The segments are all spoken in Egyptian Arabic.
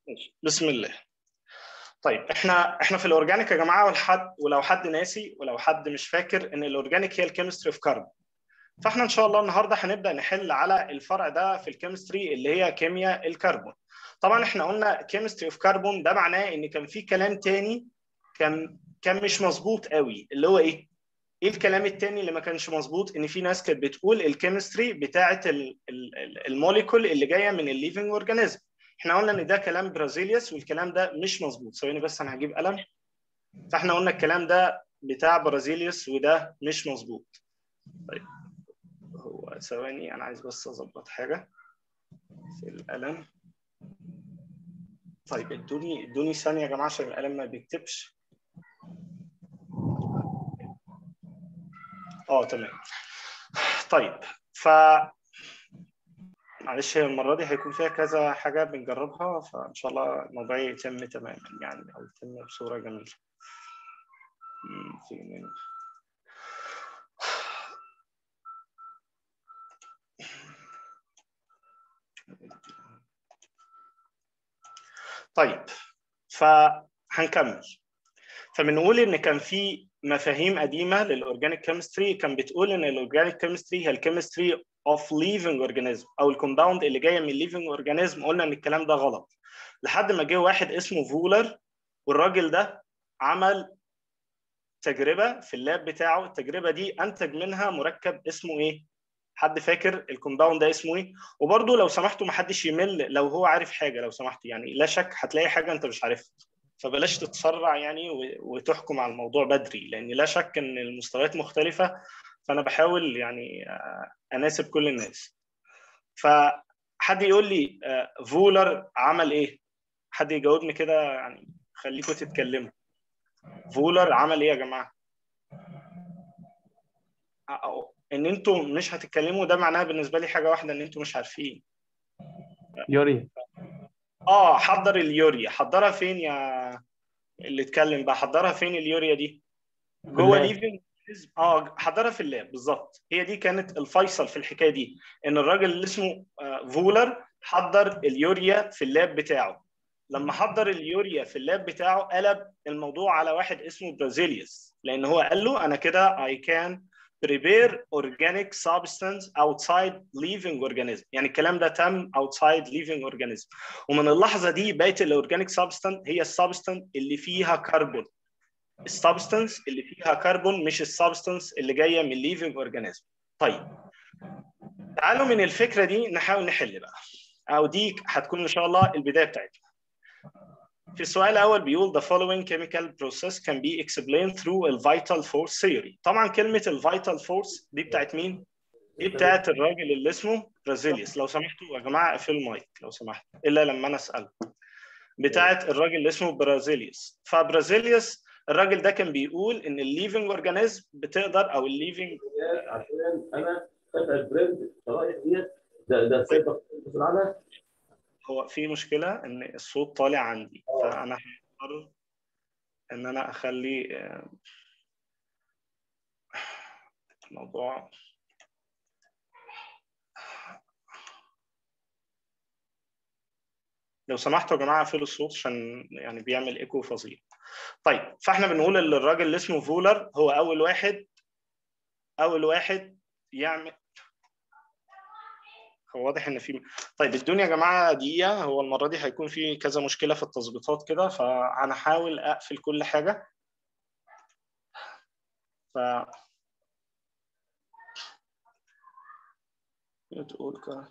ماشي بسم الله طيب احنا احنا في الاورجانيك يا جماعه والحد ولو حد ناسي ولو حد مش فاكر ان الاورجانيك هي الكيمستري اوف كاربون فاحنا ان شاء الله النهارده هنبدا نحل على الفرع ده في الكيمستري اللي هي كيمياء الكربون طبعا احنا قلنا كيمستري اوف كاربون ده معناه ان كان في كلام تاني كان كان مش مظبوط قوي اللي هو ايه ايه الكلام التاني اللي ما كانش مظبوط ان في ناس كانت بتقول الكيمستري بتاعه الموليكول اللي جايه من الليفنج اورجانيزم احنا قلنا ان ده كلام برازيليوس والكلام ده مش مظبوط ثواني بس انا هجيب قلم فاحنا قلنا الكلام ده بتاع برازيليوس وده مش مظبوط طيب هو ثواني انا عايز بس اظبط حاجه في القلم طيب ادوني ادوني ثانيه يا جماعه عشان القلم ما بيكتبش اه تمام طيب ف معلش هي المره دي هيكون فيها كذا حاجه بنجربها فان شاء الله الموضوع يتم تماما يعني او يتم بصوره جميله في من طيب فهنكمل فبنقول ان كان في مفاهيم قديمه للاورجانيك كيمستري كان بتقول ان الاورجانيك كيمستري هي الكيمستري اوف ليفنج اورجانيزم او الكومباوند اللي جايه من ليفنج اورجانيزم قلنا ان الكلام ده غلط لحد ما جه واحد اسمه فولر والراجل ده عمل تجربه في اللاب بتاعه التجربه دي انتج منها مركب اسمه ايه حد فاكر الكومباوند ده اسمه ايه وبرده لو سمحتوا ما حدش يمل لو هو عارف حاجه لو سمحت يعني لا شك هتلاقي حاجه انت مش عارفها فبلاش تتسرع يعني وتحكم على الموضوع بدري لان لا شك ان المستويات مختلفه فانا بحاول يعني اناسب كل الناس فحد يقول لي فولر عمل ايه حد يجاوبني كده يعني خليكم تتكلموا فولر عمل ايه يا جماعه ان انتوا مش هتتكلموا ده معناها بالنسبه لي حاجه واحده ان انتوا مش عارفين يوريا اه حضر اليوريا حضرها فين يا اللي اتكلم بقى حضرها فين اليوريا دي جوه ليفنج اه حضرها في اللاب بالظبط هي دي كانت الفيصل في الحكايه دي ان الراجل اللي اسمه فولر حضر اليوريا في اللاب بتاعه لما حضر اليوريا في اللاب بتاعه قلب الموضوع على واحد اسمه برازيليوس لان هو قال له انا كده I can prepare organic substance outside living organism يعني الكلام ده تم outside living organism ومن اللحظه دي بقت الاورجانيك substance هي السبستانس اللي فيها كربون السبستانس اللي فيها كربون مش السبستانس اللي جايه من living organism طيب تعالوا من الفكره دي نحاول نحل بقى او دي هتكون ان شاء الله البدايه بتاعتنا في السؤال الاول بيقول the following chemical process can be explained through a vital force theory طبعا كلمه الفيتال فورس دي بتاعت مين دي بتاعت الراجل اللي اسمه برازيليوس لو سمحتوا يا جماعه اقفلوا المايك لو سمحت الا لما انا اسال بتاعت الراجل اللي اسمه برازيليوس فبرازيليوس الراجل ده كان بيقول ان الليفنج اورجانيزم بتقدر او الليفنج عشان انا فاتح البرنت الشرايح ديت ده ده سيبك عنها هو في مشكله ان الصوت طالع عندي فانا هضطر ان انا اخلي الموضوع لو سمحتوا يا جماعه اقفلوا الصوت عشان يعني بيعمل ايكو فظيع طيب فاحنا بنقول ان الراجل اللي اسمه فولر هو اول واحد اول واحد يعمل هو واضح ان في طيب الدنيا يا جماعه دقيقه هو المره دي هيكون في كذا مشكله في التظبيطات كده فانا هحاول اقفل كل حاجه ف تقول كده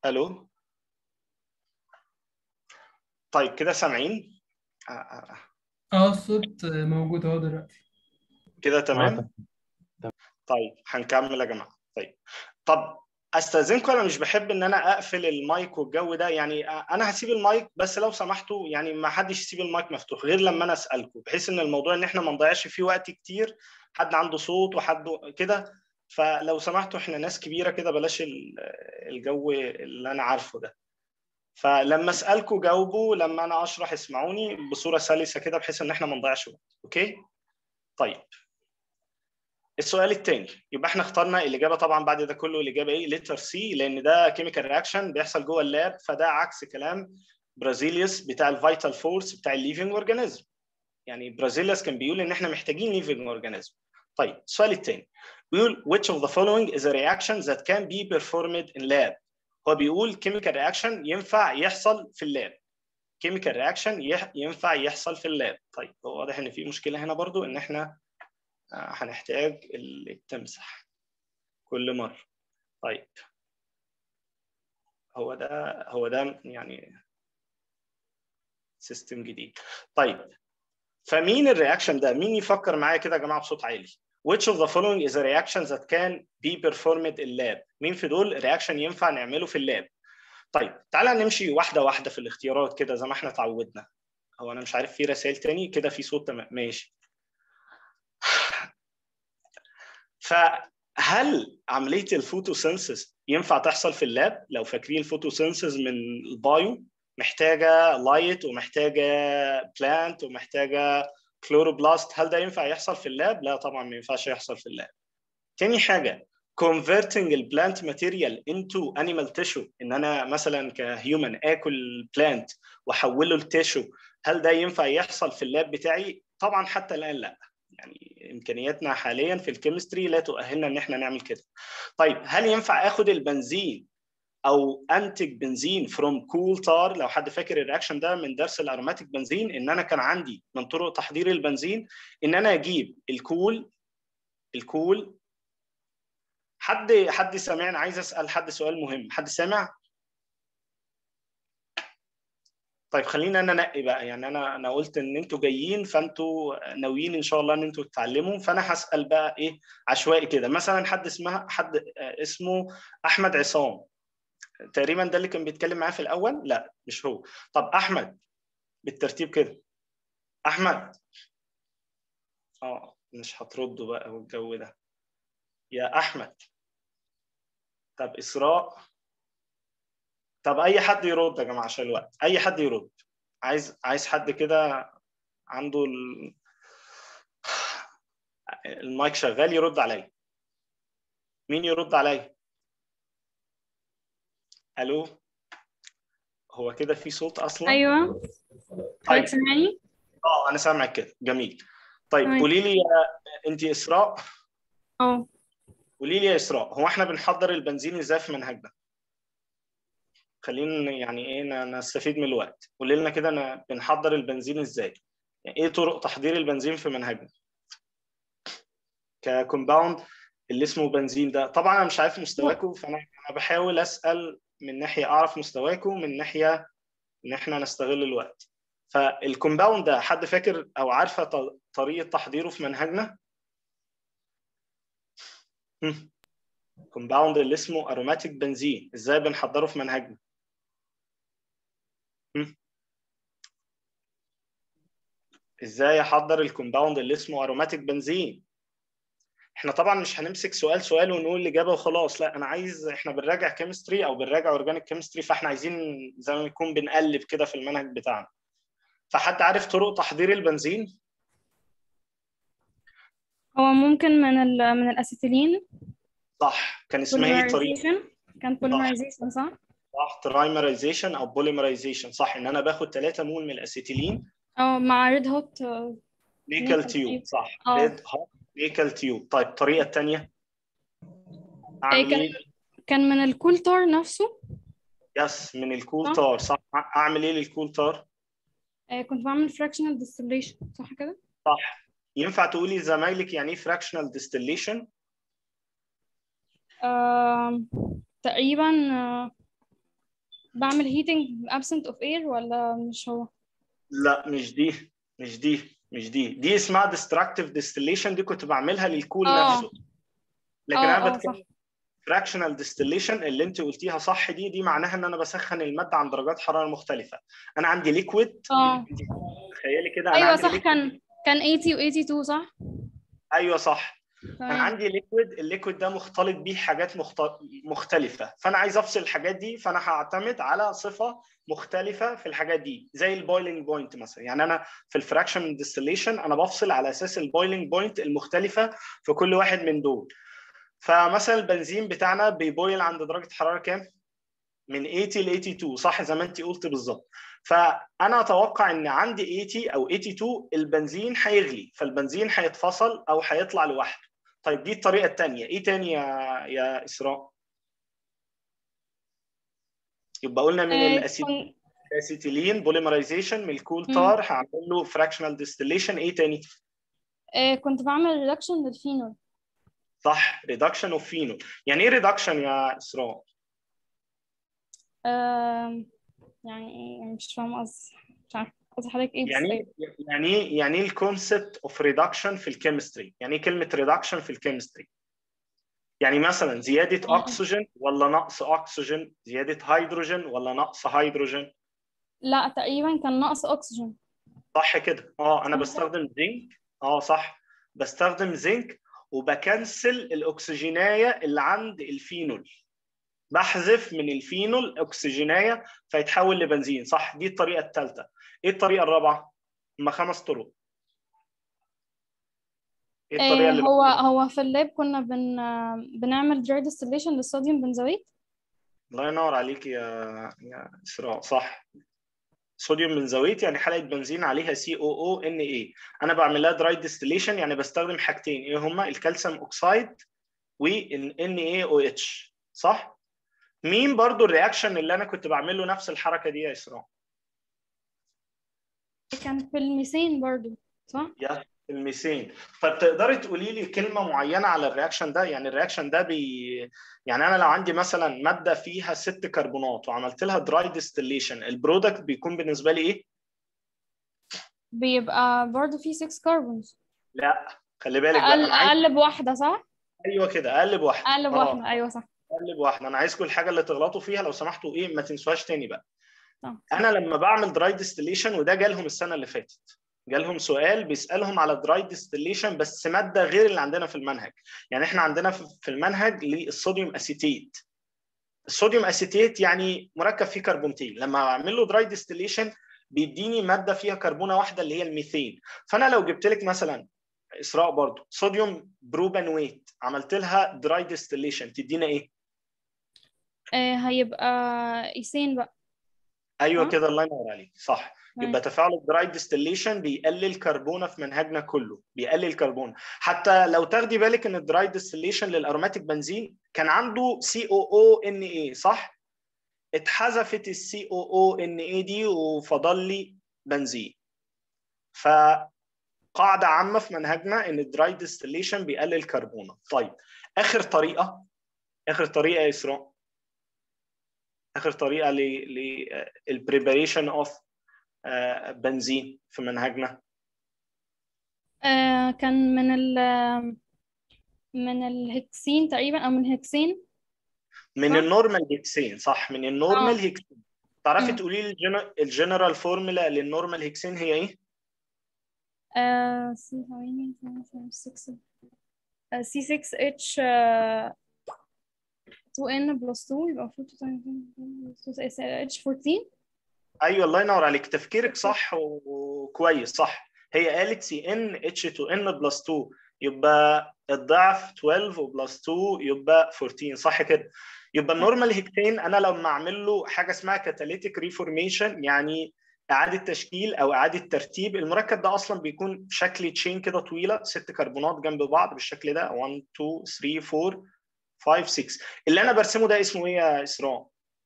الو طيب كده سامعين آه، آه، آه. اه الصوت موجود اهو دلوقتي كده آه، تمام طيب هنكمل يا جماعه طيب طب استاذنكم انا مش بحب ان انا اقفل المايك والجو ده يعني انا هسيب المايك بس لو سمحتوا يعني ما حدش يسيب المايك مفتوح غير لما انا اسالكم بحيث ان الموضوع ان احنا ما نضيعش فيه وقت كتير حد عنده صوت وحد كده فلو سمحتوا احنا ناس كبيره كده بلاش ال- الجو اللي انا عارفه ده فلما اسالكم جاوبوا لما انا اشرح اسمعوني بصوره سلسه كده بحيث ان احنا ما نضيعش وقت اوكي طيب السؤال الثاني يبقى احنا اخترنا الاجابه طبعا بعد ده كله الاجابه ايه لتر سي لان ده كيميكال رياكشن بيحصل جوه اللاب فده عكس كلام برازيليوس بتاع الفيتال فورس بتاع الليفنج اورجانيزم يعني برازيليوس كان بيقول ان احنا محتاجين ليفنج اورجانيزم طيب السؤال الثاني بيقول which of the following is a reaction that can be performed in lab هو بيقول chemical reaction ينفع يحصل في اللاب chemical reaction ينفع يحصل في اللاب طيب هو واضح ان في مشكله هنا برضو ان احنا هنحتاج اللي تمسح كل مرة طيب هو ده هو ده يعني سيستم جديد طيب فمين الرياكشن ده مين يفكر معايا كده يا جماعة بصوت عالي which of the following is a reaction that can be performed in lab مين في دول رياكشن ينفع نعمله في اللاب طيب تعالى نمشي واحدة واحدة في الاختيارات كده زي ما احنا اتعودنا هو انا مش عارف في رسائل تاني كده في صوت تمام ماشي فهل عمليه الفوتوسينثيز ينفع تحصل في اللاب لو فاكرين الفوتوسينثيز من البايو محتاجه لايت ومحتاجه بلانت ومحتاجه كلوروبلاست هل ده ينفع يحصل في اللاب لا طبعا ما ينفعش يحصل في اللاب تاني حاجه converting البلانت ماتيريال into animal tissue ان انا مثلا كهيومن اكل بلانت واحوله لتيشو هل ده ينفع يحصل في اللاب بتاعي طبعا حتى الان لا يعني امكانياتنا حاليا في الكيمستري لا تؤهلنا ان احنا نعمل كده. طيب هل ينفع اخد البنزين او انتج بنزين فروم كول تار لو حد فاكر الرياكشن ده من درس الاروماتيك بنزين ان انا كان عندي من طرق تحضير البنزين ان انا اجيب الكول الكول حد حد سامعني عايز اسال حد سؤال مهم حد سامع طيب خلينا انا انقي بقى يعني انا انا قلت ان انتوا جايين فانتوا ناويين ان شاء الله ان انتوا تتعلموا فانا هسال بقى ايه عشوائي كده مثلا حد اسمها حد اسمه احمد عصام تقريبا ده اللي كان بيتكلم معاه في الاول لا مش هو طب احمد بالترتيب كده احمد اه مش هتردوا بقى والجو ده يا احمد طب اسراء طب اي حد يرد يا جماعه عشان الوقت اي حد يرد عايز عايز حد كده عنده ال... المايك شغال يرد عليا مين يرد عليا الو هو كده في صوت اصلا ايوه طيب حضرتك سامعني اه انا سامعك كده جميل طيب تمام. قولي لي يا انت اسراء اه قولي لي يا اسراء هو احنا بنحضر البنزين ازاي في منهجنا خلينا يعني ايه ن- نستفيد من الوقت قولي لنا كده أنا بنحضر البنزين ازاي يعني ايه طرق تحضير البنزين في منهجنا ككومباوند اللي اسمه بنزين ده طبعا انا مش عارف مستواكم فانا انا بحاول اسال من ناحيه اعرف مستواكم من ناحيه ان احنا نستغل الوقت فالكومباوند ده حد فاكر او عارفه ط- طريقه تحضيره في منهجنا كومباوند اللي اسمه اروماتيك بنزين ازاي بنحضره في منهجنا هم؟ ازاي احضر الكومباوند اللي اسمه اروماتيك بنزين احنا طبعا مش هنمسك سؤال سؤال ونقول الاجابه وخلاص لا انا عايز احنا بنراجع كيمستري او بنراجع اورجانيك كيمستري فاحنا عايزين زي ما نكون بنقلب كده في المنهج بتاعنا فحد عارف طرق تحضير البنزين هو ممكن من ال من الاسيتيلين صح كان اسمها ايه الطريقه polymerization كان polymerization صح؟ صح ترايمرايزيشن او بوليمرايزيشن صح ان انا باخد 3 مول من الاسيتيلين اه مع ريد هوت نيكل نيكل تيوب تيوب. صح اه. ريد هوت نيكل تيوب طيب الطريقه الثانيه اعمل كان- ايه كان من الكول تار نفسه يس من الكول صح. تار صح اعمل ايه للكول تار آه، كنت بعمل fractional distillation صح كده؟ صح ينفع تقولي لزمايلك يعني ايه فراكشنال ديستليشن آم، تقريبا آه، بعمل heating absent of air ولا مش هو لا مش دي مش دي مش دي دي اسمها destructive distillation دي كنت بعملها للكول آه. نفسه لكن آه، انا آه، بتكلم fractional distillation اللي انت قلتيها صح دي دي معناها ان انا بسخن الماده عند درجات حراره مختلفه انا عندي ليكويد اه تخيلي كده انا ايوه عندي صح liquid- كان كان 80 و 82 صح ايوه صح انا تمام عندي ليكويد الليكويد ده مختلط بيه حاجات مخت... مختلفه فانا عايز افصل الحاجات دي فانا هعتمد على صفه مختلفه في الحاجات دي زي البويلنج بوينت مثلا يعني انا في الفراكشن ديستليشن انا بفصل على اساس البويلنج بوينت المختلفه في كل واحد من دول فمثلا البنزين بتاعنا بيبويل عند درجه حراره كام من 80 ل 82 صح زي ما انت قلت بالظبط فانا اتوقع ان عندي 80 او 82 البنزين هيغلي فالبنزين هيتفصل او هيطلع لوحده طيب دي الطريقه الثانيه ايه تاني يا يا اسراء يبقى قلنا من آه، الاسيد كن- الاسيتيلين بوليمرايزيشن من الكول مم. تار هعمل له فراكشنال ديستليشن ايه تاني آه، كنت بعمل ريدكشن للفينول صح ريدكشن اوف فينول يعني ايه ريدكشن يا اسراء آم، يعني إيه؟ مش فاهمة قصدي مش عارفة قصدي حضرتك ايه يعني بالظبط؟ يعني ايه يعني ايه الكونسبت اوف ريدكشن في الكيمستري يعني ايه كلمه ريدكشن في الكيمستري يعني مثلا زياده مم. اكسجين ولا نقص اكسجين زياده هيدروجين ولا نقص هيدروجين لا تقريبا كان ناقص اكسجين صح كده اه انا صح. بستخدم زنك اه صح بستخدم زنك وبكنسل الاكسجينايه اللي عند الفينول بحذف من الفينول اكسجينايه فيتحول لبنزين صح دي الطريقه الثالثه ايه الطريقه الرابعه هما خمس طرق ايه الطريقه آه، اللي هو هو في اللاب كنا بن بنعمل dry distillation للصوديوم بنزويت الله ينور عليك يا يا اسراء صح صوديوم بنزويت يعني حلقه بنزين عليها سي او او ان اي انا بعمل لها دراي ديستليشن يعني بستخدم حاجتين ايه هما الكالسيوم اوكسايد والان اي او اتش صح مين برضو الرياكشن اللي انا كنت بعمل له نفس الحركه دي يا اسراء كان في الميثين برضو صح؟ يا الميثين طب تقدري تقولي لي كلمه معينه على الرياكشن ده يعني الرياكشن ده بي يعني انا لو عندي مثلا ماده فيها ست كربونات وعملت لها دراي ديستليشن البرودكت بيكون بالنسبه لي ايه بيبقى برضو فيه 6 كربونز لا خلي بالك بقى اقل انا عايز اقل بواحده صح؟ ايوه كده اقلب واحده اقل آه، بواحده ايوه صح اقلب واحده انا عايزكم الحاجه اللي تغلطوا فيها لو سمحتوا ايه ما تنسوهاش تاني بقى صح انا لما بعمل دراي ديستليشن وده جالهم السنه اللي فاتت جالهم سؤال بيسالهم على دراي ديستليشن بس ماده غير اللي عندنا في المنهج يعني احنا عندنا في في المنهج للصوديوم اسيتيت الصوديوم اسيتيت يعني مركب فيه كربونتين لما اعمل له دراي ديستليشن بيديني ماده فيها كربونه واحده اللي هي الميثين فانا لو جبت لك مثلا اسراء برضو صوديوم بروبانويت عملت لها دراي ديستليشن تدينا ايه آه هيبقى ايثين بقى ايوه صح؟ كده الله ينور عليك صح تمام. يبقى تفاعل الدراي ديستليشن بيقلل كربونه في منهجنا كله بيقلل كربونه حتى لو تاخدي بالك ان الدراي ديستليشن للاروماتيك بنزين كان عنده سي او او ان اي صح اتحذفت السي او او ان اي دي وفضل لي بنزين فقاعده عامه في منهجنا ان الدراي ديستليشن بيقلل كربونه طيب اخر طريقه اخر طريقه يا اسراء اخر طريقه للبريباريشن اوف بنزين في منهجنا آه كان من ال من الهكسين تقريبا او من هكسين من صح؟ النورمال هيكسين صح من النورمال آه. هيكسين تعرفي مم. تقولي لي الجن- الجنرال فورمولا للنورمال هيكسين هي ايه؟ آه سي ثواني ثواني ثواني 6 سي 6 اتش 2 n بلس 2 يبقى المفروض 2 اتش 14 ايوه الله ينور عليك تفكيرك صح وكويس صح هي قالت سي ان اتش 2 ان بلس 2 يبقى الضعف 12 وبلس 2 يبقى 14 صح كده يبقى النورمال هيكتين انا لما اعمل له حاجه اسمها كاتاليتيك ريفورميشن يعني اعاده تشكيل او اعاده ترتيب المركب ده اصلا بيكون شكل تشين كده طويله ست كربونات جنب بعض بالشكل ده 1 2 3 4 5 6 اللي انا برسمه ده اسمه ايه يا اسراء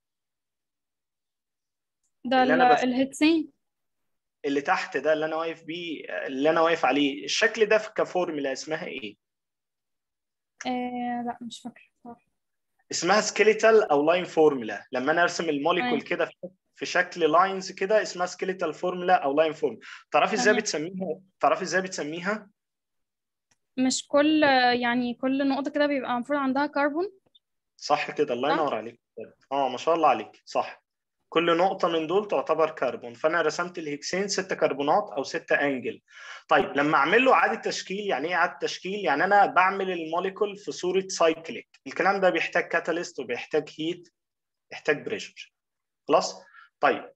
ده اللي أنا ال- بس- الهكسين اللي تحت ده اللي انا واقف بيه اللي انا واقف عليه الشكل ده في- كفورمولا اسمها ايه آه لا مش فاكرة صراحة. اسمها سكيليتال او لاين فورمولا لما انا ارسم الموليكول أيوة. كده في- في شكل لاينز كده اسمها سكيليتال فورمولا او لاين فورمولا تعرفي ازاي تمام. بتسميها تعرفي ازاي بتسميها مش كل يعني كل نقطة كده بيبقى المفروض عندها كربون صح كده الله صح؟ ينور عليك اه ما شاء الله عليك صح كل نقطة من دول تعتبر كربون فأنا رسمت الهكسين ست كربونات أو ستة أنجل طيب لما أعمل له إعادة تشكيل يعني إيه إعادة تشكيل؟ يعني أنا بعمل الموليكول في صورة سايكليك الكلام ده بيحتاج كاتاليست وبيحتاج هيت يحتاج بريشر خلاص طيب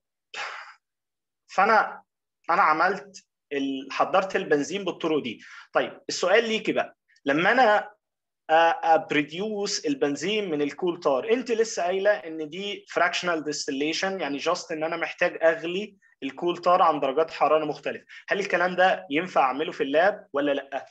فأنا أنا عملت ال... حضرت البنزين بالطرق دي طيب السؤال ليكي بقى لما أنا ابريديوس البنزين من الكول تار انت لسه قايله ان دي فراكشنال ديستليشن يعني جاست ان انا محتاج اغلي الكول تار عن درجات حراره مختلفه هل الكلام ده ينفع اعمله في اللاب ولا لا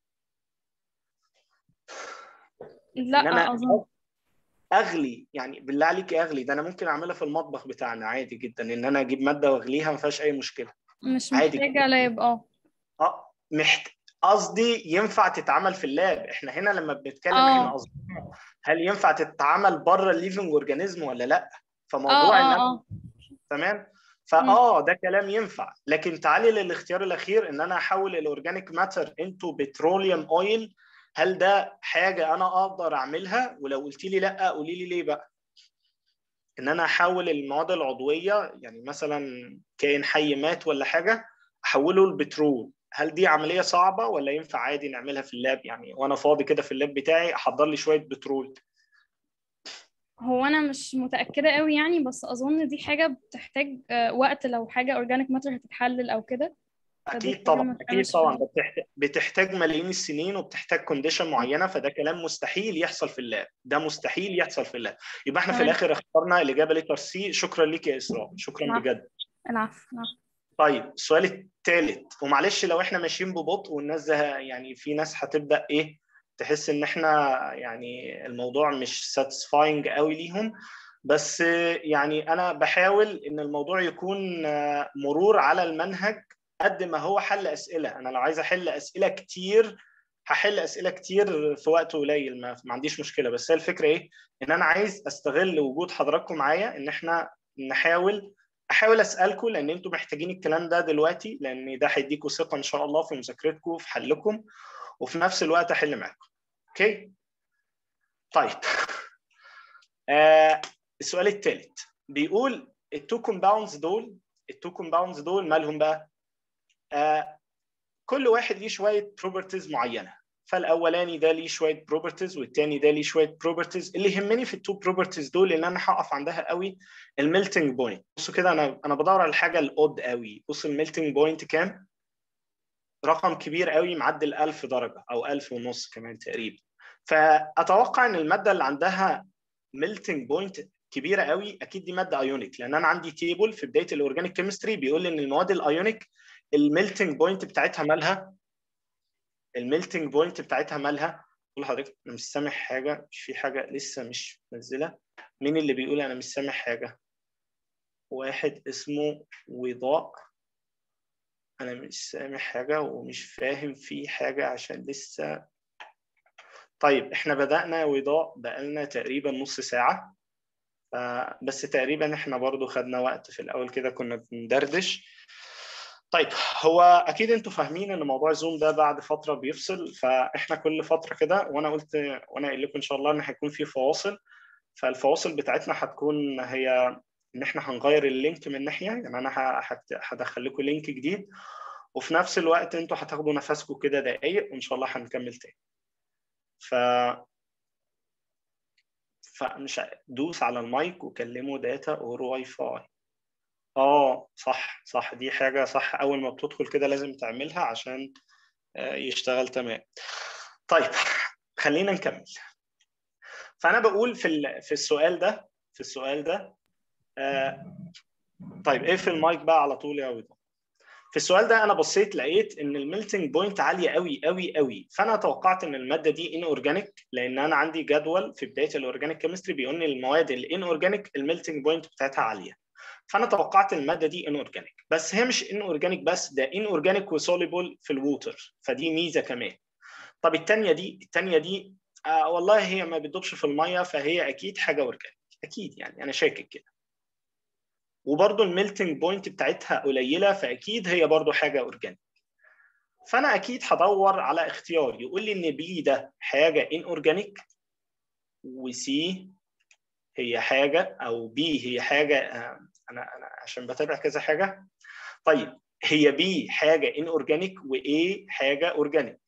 ان لا انا أظن اغلي يعني بالله عليك اغلي ده انا ممكن اعملها في المطبخ بتاعنا عادي جدا ان انا اجيب ماده واغليها ما فيهاش اي مشكله مش عادي. محتاجة لاب اه اه محت... قصدي ينفع تتعمل في اللاب احنا هنا لما بنتكلم آه. احنا قصدنا هل ينفع تتعمل بره الليفنج اورجانيزم ولا لا اه فموضوع ان اه انا اه تمام فاه ده كلام ينفع لكن تعالي للاختيار الاخير ان انا احول الاورجانيك ماتر انتو بتروليوم اويل هل ده حاجه انا اقدر اعملها ولو قلت لي لا قولي لي ليه بقى ان انا احول المواد العضويه يعني مثلا كائن حي مات ولا حاجه احوله لبترول هل دي عمليه صعبه ولا ينفع عادي نعملها في اللاب يعني وانا فاضي كده في اللاب بتاعي احضر لي شويه بترول هو انا مش متاكده قوي يعني بس اظن دي حاجه بتحتاج آه، وقت لو حاجه اورجانيك ماتر هتتحلل او كده فدي اكيد حاجة طبعا ما اكيد بتعملش طبعا في- ده بتحتاج, بتحتاج ملايين السنين وبتحتاج كونديشن معينه فده كلام مستحيل يحصل في اللاب ده مستحيل يحصل في اللاب يبقى احنا في تمام. الاخر اخترنا الاجابه لتر سي شكرا ليك يا اسراء شكرا نعم. بجد العفو العفو. طيب السؤال الثالث ومعلش لو احنا ماشيين ببطء والناس ده يعني في ناس هتبدا ايه تحس ان احنا يعني الموضوع مش ساتيسفاينج قوي ليهم بس يعني انا بحاول ان الموضوع يكون مرور على المنهج قد ما هو حل اسئله انا لو عايز احل اسئله كتير هحل اسئله كتير في وقت قليل ما, ما عنديش مشكله بس هي الفكره ايه ان انا عايز استغل وجود حضراتكم معايا ان احنا نحاول احاول اسالكم لان انتم محتاجين الكلام ده دلوقتي لان ده هيديكم ثقه ان شاء الله في مذاكرتكم وفي حلكم وفي نفس الوقت احل معاكم اوكي طيب آه السؤال الثالث بيقول التو كومباوندز دول التو كومباوندز دول مالهم بقى آه كل واحد ليه شويه بروبرتيز معينه فالاولاني ده ليه شويه بروبرتيز والتاني ده ليه شويه بروبرتيز اللي يهمني في التو بروبرتيز دول ان انا هقف عندها قوي الميلتنج بوينت بصوا كده انا انا بدور على الحاجه الاود قوي بص الميلتنج بوينت كام رقم كبير قوي معدي ال 1000 درجه او 1000 ونص كمان تقريبا فاتوقع ان الماده اللي عندها ميلتنج بوينت كبيره قوي اكيد دي ماده ايونيك لان انا عندي تيبل في بدايه الاورجانيك كيمستري بيقول لي ان المواد الايونيك الميلتنج بوينت بتاعتها مالها الميلتنج بوينت بتاعتها مالها قول لحضرتك انا مش سامع حاجه مش في حاجه لسه مش منزله مين اللي بيقول انا مش سامع حاجه واحد اسمه وضاء انا مش سامع حاجه ومش فاهم في حاجه عشان لسه طيب احنا بدأنا وضاء بقالنا تقريبا نص ساعة بس تقريبا احنا برضو خدنا وقت في الأول كده كنا بندردش طيب هو أكيد انتوا فاهمين إن موضوع زوم ده بعد فترة بيفصل فاحنا كل فترة كده وأنا قلت وأنا قايل لكم إن شاء الله إن هيكون في فواصل فالفواصل بتاعتنا هتكون هي إن احنا هنغير اللينك من ناحية يعني أنا هدخل لكم لينك جديد وفي نفس الوقت انتوا هتاخدوا نفسكم كده دقايق وإن شاء الله هنكمل تاني ف فمش دوس على المايك وكلمه داتا اور واي فاي اه صح صح دي حاجه صح اول ما بتدخل كده لازم تعملها عشان يشتغل تمام طيب خلينا نكمل فانا بقول في في السؤال ده في السؤال ده آه طيب ايه في المايك بقى على طول يا وضع في السؤال ده انا بصيت لقيت ان الميلتنج بوينت عاليه قوي قوي قوي فانا توقعت ان الماده دي ان اورجانيك لان انا عندي جدول في بدايه الاورجانيك كيمستري بيقول لي المواد الان اورجانيك الميلتنج بوينت بتاعتها عاليه فانا توقعت الماده دي ان اورجانيك بس هي مش ان اورجانيك بس ده ان اورجانيك وسوليبل في الووتر فدي ميزه كمان طب الثانيه دي الثانيه دي آه والله هي ما بتدوبش في الميه فهي اكيد حاجه اورجانيك اكيد يعني انا شاكك كده وبرضه الميلتنج بوينت بتاعتها قليله فاكيد هي برضه حاجه اورجانيك فانا اكيد هدور على اختيار يقول لي ان بي ده حاجه ان اورجانيك وسي هي حاجه او بي هي حاجه آه، انا انا عشان بتابع كذا حاجه طيب هي بي حاجه ان اورجانيك واي حاجه اورجانيك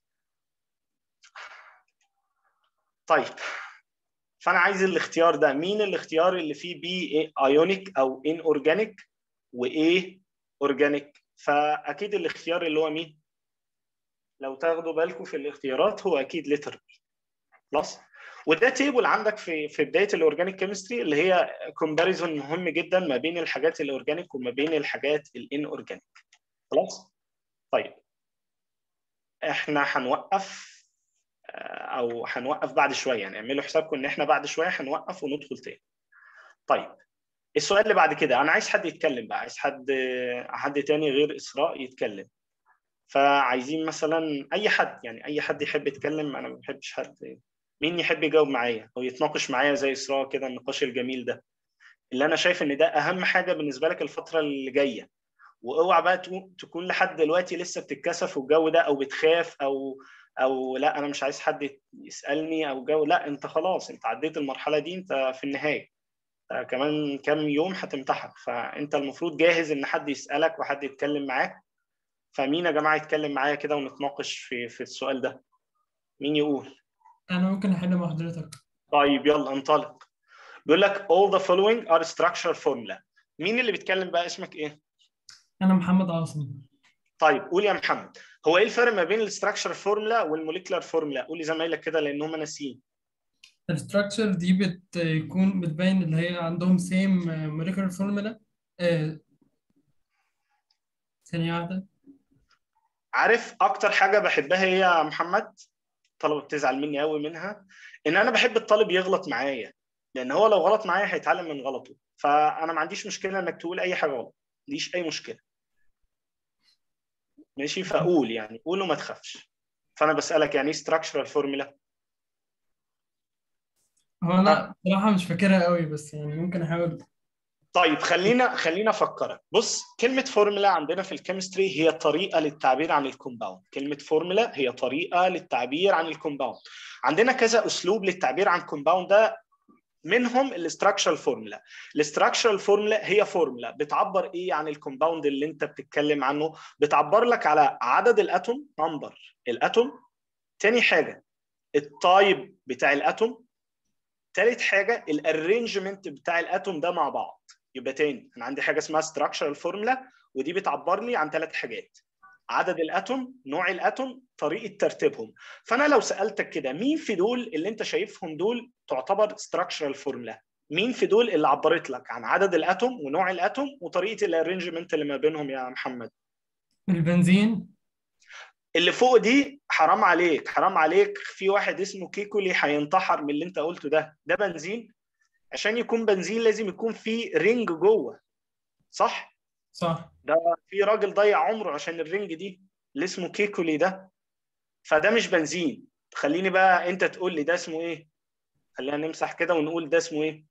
طيب فانا عايز الاختيار ده مين الاختيار اللي فيه بي ايونيك او ان اورجانيك وايه اورجانيك فاكيد الاختيار اللي هو مين لو تاخدوا بالكم في الاختيارات هو اكيد لتر بي خلاص وده تيبل عندك في في بدايه الاورجانيك كيمستري اللي هي كومباريزون مهم جدا ما بين الحاجات الاورجانيك وما بين الحاجات الان اورجانيك خلاص طيب احنا هنوقف او هنوقف بعد شويه يعني اعملوا حسابكم ان احنا بعد شويه هنوقف وندخل تاني طيب السؤال اللي بعد كده انا عايز حد يتكلم بقى عايز حد حد تاني غير اسراء يتكلم فعايزين مثلا اي حد يعني اي حد يحب يتكلم انا ما بحبش حد مين يحب يجاوب معايا او يتناقش معايا زي اسراء كده النقاش الجميل ده اللي انا شايف ان ده اهم حاجه بالنسبه لك الفتره اللي جايه واوعى بقى تكون لحد دلوقتي لسه بتتكسف والجو ده او بتخاف او او لا انا مش عايز حد يسالني او جو لا انت خلاص انت عديت المرحله دي انت في النهايه كمان كام يوم هتمتحن فانت المفروض جاهز ان حد يسالك وحد يتكلم معاك فمين يا جماعه يتكلم معايا كده ونتناقش في في السؤال ده مين يقول انا ممكن احل مع حضرتك طيب يلا انطلق بيقول لك all the following are structure formula مين اللي بيتكلم بقى اسمك ايه انا محمد عاصم طيب قول يا محمد هو ايه الفرق ما بين الاستراكشر فورمولا والموليكولار فورمولا قول لزمايلك كده لان هم ناسيين الستراكشر دي بتكون بتبين اللي هي عندهم سيم موليكولار فورمولا ثانية واحدة عارف اكتر حاجه بحبها هي يا محمد الطلبه بتزعل مني قوي منها ان انا بحب الطالب يغلط معايا لان هو لو غلط معايا هيتعلم من غلطه فانا ما عنديش مشكله انك تقول اي حاجه غلط ما عنديش اي مشكله ماشي فقول يعني قول وما تخافش فانا بسالك يعني ايه ستراكشرال فورمولا هو انا بصراحة مش فاكرها قوي بس يعني ممكن احاول طيب خلينا خلينا افكرك بص كلمه فورمولا عندنا في الكيمستري هي طريقه للتعبير عن الكومباوند كلمه فورمولا هي طريقه للتعبير عن الكومباوند عندنا كذا اسلوب للتعبير عن كومباوند ده منهم الاستراكشرال فورمولا الاستراكشرال فورمولا هي فورمولا بتعبر ايه عن الكومباوند اللي انت بتتكلم عنه بتعبر لك على عدد الاتوم نمبر الاتوم تاني حاجه التايب بتاع الاتوم تالت حاجه الارينجمنت بتاع الاتوم ده مع بعض يبقى تاني انا عندي حاجه اسمها structural فورمولا ودي بتعبر لي عن ثلاث حاجات عدد الاتوم نوع الاتوم طريقه ترتيبهم فانا لو سالتك كده مين في دول اللي انت شايفهم دول تعتبر structural فورمولا مين في دول اللي عبرت لك عن عدد الاتوم ونوع الاتوم وطريقه الارينجمنت اللي ما بينهم يا محمد البنزين اللي فوق دي حرام عليك حرام عليك في واحد اسمه كيكولي هينتحر من اللي انت قلته ده ده بنزين عشان يكون بنزين لازم يكون فيه رينج جوه صح صح ده في راجل ضيع عمره عشان الرينج دي اللي اسمه كيكولي ده فده مش بنزين خليني بقى انت تقول لي ده اسمه ايه خلينا نمسح كده ونقول ده اسمه ايه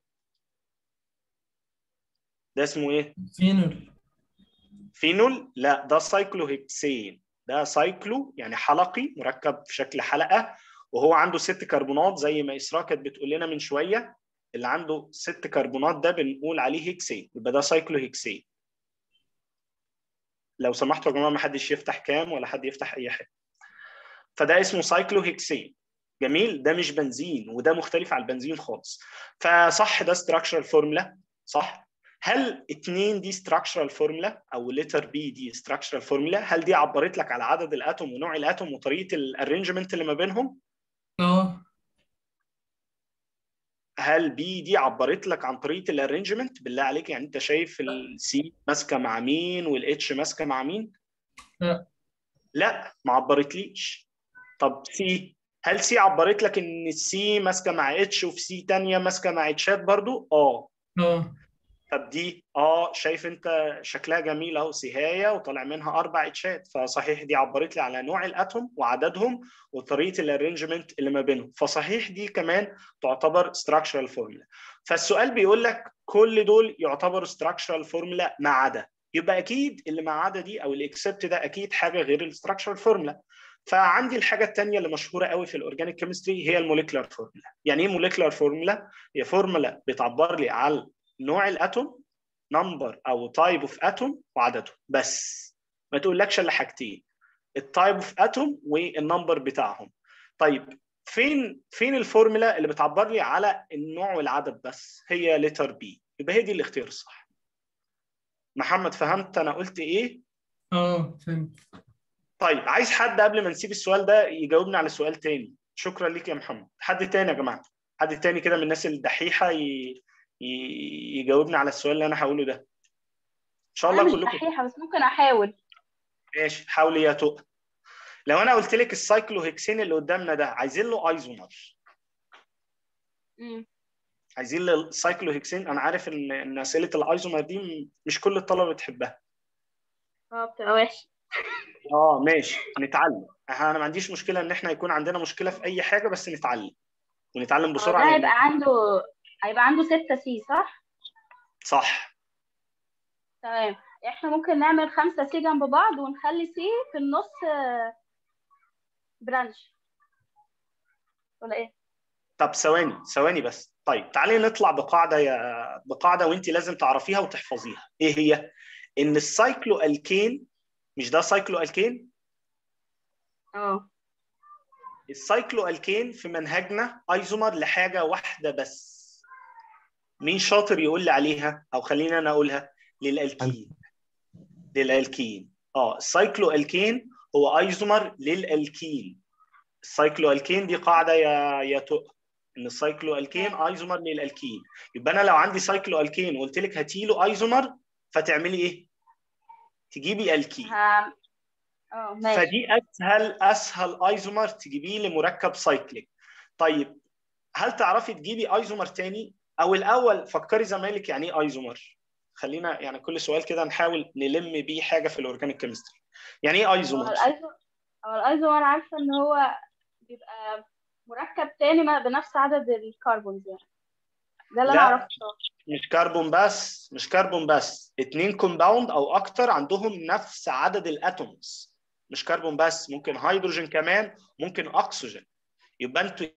ده اسمه ايه فينول فينول لا ده سايكلوهكسين ده سايكلو يعني حلقي مركب في شكل حلقه وهو عنده ست كربونات زي ما اسراء كانت بتقول لنا من شويه اللي عنده ست كربونات ده بنقول عليه هيكسين يبقى ده سايكلوهكسين لو سمحتوا يا جماعه ما حدش يفتح كام ولا حد يفتح اي حاجه فده اسمه سايكلوهكسين جميل ده مش بنزين وده مختلف عن البنزين خالص فصح ده ستراكشرال فورمولا صح هل اتنين دي ستراكشرال فورمولا او لتر بي دي ستراكشرال فورمولا هل دي عبرت لك على عدد الاتوم ونوع الاتوم وطريقه الارينجمنت اللي ما بينهم اه هل بي دي عبرت لك عن طريقه الارينجمنت بالله عليك يعني انت شايف السي ماسكه مع مين والاتش ماسكه مع مين لا لا ما عبرتليش طب سي هل سي عبرت لك ان السي ماسكه مع اتش وفي سي تانية ماسكه مع اتشات برضو اه اه طب دي اه شايف انت شكلها جميل اهو سهايه وطالع منها اربع اتشات فصحيح دي عبرت لي على نوع الاتوم وعددهم وطريقه الارينجمنت اللي ما بينهم فصحيح دي كمان تعتبر structural formula فالسؤال بيقول لك كل دول يعتبروا structural formula ما عدا يبقى اكيد اللي ما عدا دي او الاكسبت ده اكيد حاجه غير الستراكشرال فورمولا فعندي الحاجه الثانيه اللي مشهوره قوي في الاورجانيك كيمستري هي الموليكولار فورمولا يعني ايه موليكولار فورمولا هي فورمولا بتعبر لي على نوع الاتوم نمبر او تايب اوف اتوم وعدده بس ما تقولكش الا حاجتين التايب اوف اتوم والنمبر بتاعهم طيب فين فين الفورمولا اللي بتعبر لي على النوع والعدد بس هي لتر بي يبقى هي دي الاختيار الصح محمد فهمت انا قلت ايه اه فهمت طيب عايز حد قبل ما نسيب السؤال ده يجاوبني على سؤال تاني شكرا ليك يا محمد حد تاني يا جماعه حد تاني كده من الناس الدحيحه ي... ي... يجاوبني على السؤال اللي انا هقوله ده ان شاء انا الله مش كلكم دحيحه بس ممكن احاول ماشي حاولي يا تقى لو انا قلت لك السايكلوهكسين اللي قدامنا ده عايزين له ايزومر مم. عايزين له السايكلوهكسين انا عارف ان ان اسئله الايزومر دي م- مش كل الطلبه بتحبها اه بتبقى وحشه اه ماشي نتعلم انا ما عنديش مشكله ان احنا يكون عندنا مشكله في اي حاجه بس نتعلم ونتعلم هو بسرعه ده لأن- هيبقى عنده هيبقى عنده 6 سي صح؟ صح تمام احنا ممكن نعمل خمسة سي جنب بعض ونخلي سي في النص آه، برانش ولا ايه؟ طب ثواني ثواني بس طيب تعالي نطلع بقاعده يا بقاعده وانت لازم تعرفيها وتحفظيها ايه هي ان السايكلو الكين مش ده سايكلو الكين اه السايكلو الكين في منهجنا ايزومر لحاجه واحده بس مين شاطر يقول لي عليها او خلينا انا اقولها للالكين للالكين اه السايكلو الكين هو ايزومر للالكين السايكلو الكين دي قاعده يا يا تق ان السايكلو الكين ايزومر للالكين يبقى انا لو عندي سايكلو الكين وقلت لك هاتي له ايزومر فتعملي ايه تجيبي الكين ها اه ماشي فدي اسهل اسهل ايزومر تجيبيه لمركب سايكليك طيب هل تعرفي تجيبي ايزومر تاني او الاول فكري زمايلك يعني ايه ايزومر خلينا يعني كل سؤال كده نحاول نلم بيه حاجه في الاورجانيك كيمستري يعني ايه هو ايزومر الايزو هو الايزو انا عارفه ان هو بيبقى مركب تاني ما- بنفس عدد الكربونز يعني ده اللي انا لا. اعرفه مش كربون بس مش كربون بس اتنين كومباوند او اكتر عندهم نفس عدد الاتومز مش كربون بس ممكن هيدروجين كمان ممكن اكسجين يبقى انتوا